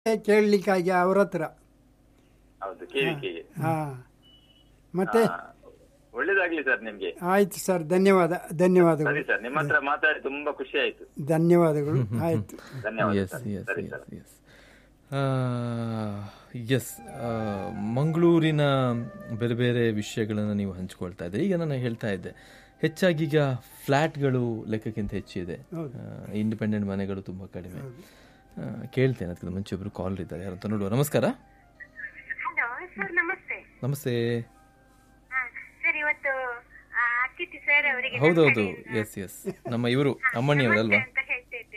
ಕೇಳಲಿಕ್ಕಾಗಿ ಅವ್ರ ಹತ್ರ ಹೌದು ಕೇಳಿಕೆಗೆ ಹಾಂ ಮತ್ತೆ ಹಾ. ಒಳ್ಳೇದಾಗ್ಲಿ ಸರ್ ನಿಮ್ಗೆ ಆಯ್ತು ಸರ್ ಧನ್ಯವಾದ ಧನ್ಯವಾದಗಳು ಸರಿ ಸರ್ ನಿಮ್ಮ ಹತ್ರ ಮಾತಾಡಿ ತುಂಬಾ ಖುಷಿ ಆಯ್ತು ಧನ್ಯವಾದಗಳು ಆಯ್ತು ಧನ್ಯವಾದ ಎಸ್ ಸರ್. ಎಸ್ ಸರಿ ಎಸ್ ಸರ್ ಎಸ್ ಎಸ್ ಮಂಗಳೂರಿನ ಬೇರೆ ಬೇರೆ ವಿಷಯಗಳನ್ನು ನೀವು ಹಂಚ್ಕೊಳ್ತಾ ಇದ್ದೀರಿ ಈಗ ನಾನು ಹೇಳ್ತಾ ಇದ್ದೆ ಹೆಚ್ಚಾಗಿ ಈಗ ಫ್ಲ್ಯಾಟ್ಗಳು ಲೆಕ್ಕಕ್ಕಿಂತ ಹೆಚ್ಚಿದೆ ಇಂಡಿಪೆಂಡೆಂಟ್ ಮನೆಗಳು ತುಂಬ ಕಡಿಮೆ ಆ, ಕೇಳ್ತೇನೆ ಅದಕ್ಕಿಂತ ಮುಂಚೆ ಒಬ್ರು ಕಾಲ್ ಇದ್ದಾರೆ ಯಾರಂತ ನೋಡುವ ನಮಸ್ಕಾರ ಹಲೋ ಸರ್ ನಮಸ್ತೆ ನಮಸ್ತೆ ಹಾ, ಸರ್ ಇವತ್ತು ಆ, ಅತಿಥಿ ಸರ್ ಅವರಿಗೆ ಹೌದೌದು ಎಸ್ ಎಸ್ ನಮ್ಮ ಇವರು ಅಮ್ಮಣ್ಣಿಯವರಲ್ವಾ ಅಂತ